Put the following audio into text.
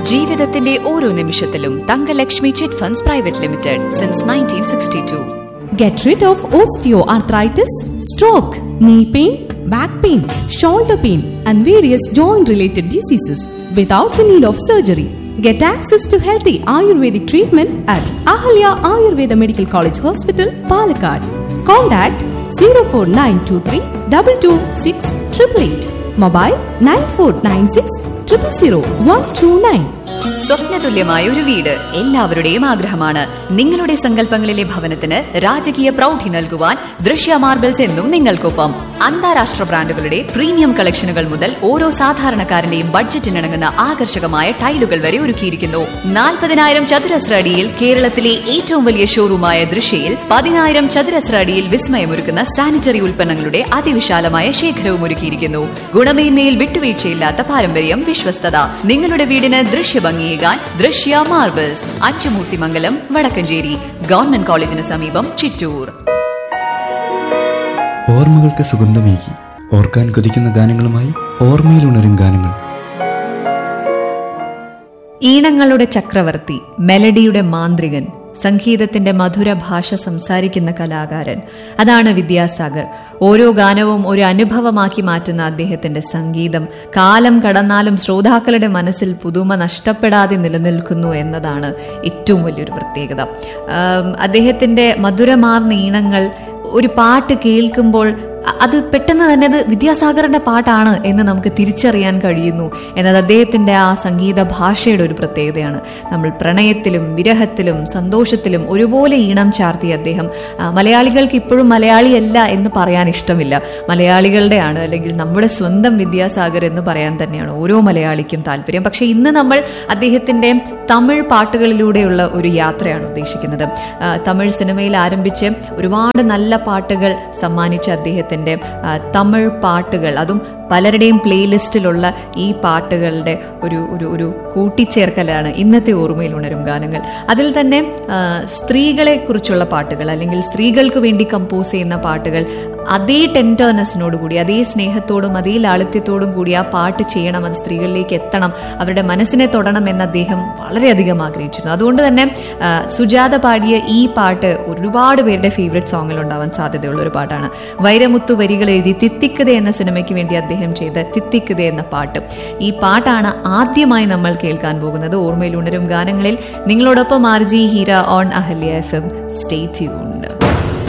ജീവിതത്തിന്റെ ഓരോ നിമിഷത്തിലും Thankalakshmi chit funds private limited since nineteen sixty two Get rid of osteoarthritis, stroke, knee pain, back pain, shoulder pain, and various joint related diseases without the need of surgery. Get access to healthy Ayurvedic treatment at Ahalya Ayurveda Medical College Hospital, Palakkad. Contact 04923 226 888. Mobile 9496 000 129. സ്വപ്നതുല്യമായ ഒരു വീട് എല്ലാവരുടെയും ആഗ്രഹമാണ് നിങ്ങളുടെ സങ്കല്പങ്ങളിലെ ഭവനത്തിന് രാജകീയ പ്രൗഢി നൽകുവാൻ ദൃശ്യ മാർബിൾസ് എന്നും നിങ്ങൾക്കൊപ്പം അന്താരാഷ്ട്ര ബ്രാൻഡുകളുടെ പ്രീമിയം കളക്ഷനുകൾ മുതൽ ഓരോ സാധാരണക്കാരന്റെയും ബഡ്ജറ്റിനിണങ്ങുന്ന ആകർഷകമായ ടൈലുകൾ വരെ ഒരുക്കിയിരിക്കുന്നു നാൽപ്പതിനായിരം ചതുരശ്ര അടിയിൽ കേരളത്തിലെ ഏറ്റവും വലിയ ഷോറൂമായ ദൃശ്യയിൽ പതിനായിരം ചതുരശ്ര അടിയിൽ വിസ്മയമൊരുക്കുന്ന സാനിറ്ററി ഉൽപ്പന്നങ്ങളുടെ അതിവിശാലമായ ശേഖരവും ഒരുക്കിയിരിക്കുന്നു ഗുണമേന്മയിൽ വിട്ടുവീഴ്ചയില്ലാത്ത പാരമ്പര്യം വിശ്വസ്തത നിങ്ങളുടെ വീടിന് ദൃശ്യഭംഗിയേകാൻ ദൃശ്യ മാർബിൾസ് അച്ചുമൂർത്തിമംഗലം വടക്കഞ്ചേരി ഗവൺമെന്റ് കോളേജിന് സമീപം ചിറ്റൂർ ഓർമ്മകൾക്ക് സുഗന്ധമേകി ഓർക്കാൻ കൊതിക്കുന്ന ഗാനങ്ങളുമായി ഓർമ്മയിൽ ഉണരും ഗാനങ്ങൾ ഈണങ്ങളുടെ ചക്രവർത്തി മെലഡിയുടെ മാന്ത്രികൻ സംഗീതത്തിന്റെ മധുര ഭാഷ സംസാരിക്കുന്ന കലാകാരൻ അതാണ് വിദ്യാസാഗർ ഓരോ ഗാനവും ഒരു അനുഭവമാക്കി മാറ്റുന്ന അദ്ദേഹത്തിന്റെ സംഗീതം കാലം കടന്നാലും ശ്രോതാക്കളുടെ മനസ്സിൽ പുതുമ നഷ്ടപ്പെടാതെ നിലനിൽക്കുന്നു എന്നതാണ് ഏറ്റവും വലിയൊരു പ്രത്യേകത ആം, അദ്ദേഹത്തിന്റെ മധുരമാർന്ന ഈണങ്ങൾ ഒരു പാട്ട് കേൾക്കുമ്പോൾ അ- അത് പെട്ടെന്ന് തന്നെ അത് വിദ്യാസാഗറിന്റെ പാട്ടാണ് എന്ന് നമുക്ക് തിരിച്ചറിയാൻ കഴിയുന്നു എന്നത് അദ്ദേഹത്തിന്റെ ആ സംഗീത ഭാഷയുടെ ഒരു പ്രത്യേകതയാണ് നമ്മൾ പ്രണയത്തിലും വിരഹത്തിലും സന്തോഷത്തിലും ഒരുപോലെ ഈണം ചാർത്തിയ അദ്ദേഹം ആ, മലയാളികൾക്ക് ഇപ്പോഴും മലയാളിയല്ല എന്ന് പറയാൻ ഇഷ്ടമില്ല മലയാളികളുടെയാണ് അല്ലെങ്കിൽ നമ്മുടെ സ്വന്തം വിദ്യാസാഗർ എന്ന് പറയാൻ തന്നെയാണ് ഓരോ മലയാളിക്കും താല്പര്യം പക്ഷേ ഇന്ന് നമ്മൾ അദ്ദേഹത്തിന്റെ തമിഴ് പാട്ടുകളിലൂടെയുള്ള ഒരു യാത്രയാണ് ഉദ്ദേശിക്കുന്നത് ആ, തമിഴ് സിനിമയിൽ ആരംഭിച്ച് ഒരുപാട് നല്ല പാട്ടുകൾ സമ്മാനിച്ച അദ്ദേഹത്തിന്റെ ആ, തമിഴ് പാട്ടുകൾ അതും പലരുടെയും പ്ലേലിസ്റ്റിലുള്ള ഈ പാട്ടുകളുടെ ഒരു ഒരു ഒരു കൂട്ടിച്ചേർക്കലാണ് ഇന്നത്തെ ഓർമ്മയിൽ ഉണരും ഗാനങ്ങൾ അതിൽ തന്നെ ആ, സ്ത്രീകളെ കുറിച്ചുള്ള പാട്ടുകൾ അല്ലെങ്കിൽ സ്ത്രീകൾക്ക് വേണ്ടി കമ്പോസ് ചെയ്യുന്ന പാട്ടുകൾ അതേ ടെൻഡർനെസ്സിനോട് കൂടി അതേ സ്നേഹത്തോടും അതേ ലാളിത്യത്തോടും കൂടി ആ പാട്ട് ചെയ്യണം അത് സ്ത്രീകളിലേക്ക് എത്തണം അവരുടെ മനസ്സിനെ തൊടണം എന്ന് അദ്ദേഹം വളരെയധികം ആഗ്രഹിച്ചിരുന്നു അതുകൊണ്ട് തന്നെ ആ, സുജാത പാടിയ ഈ പാട്ട് ഒരുപാട് പേരുടെ ഫേവറേറ്റ് സോങ്ങിൽ ഉണ്ടാവാൻ സാധ്യതയുള്ള ഒരു പാട്ടാണ് വൈരമുത്തു വരികൾ എഴുതി തിത്തിക്കത എന്ന സിനിമയ്ക്ക് വേണ്ടി അദ്ദേഹം ചെയ്ത തിത്തിക്കത എന്ന പാട്ട് ഈ പാട്ടാണ് ആദ്യമായി നമ്മൾ കേൾക്കാൻ പോകുന്നത് ഓർമ്മയിൽ ഉണരും ഗാനങ്ങളിൽ നിങ്ങളോടൊപ്പം R G Heera on Ahalya F M stay tuned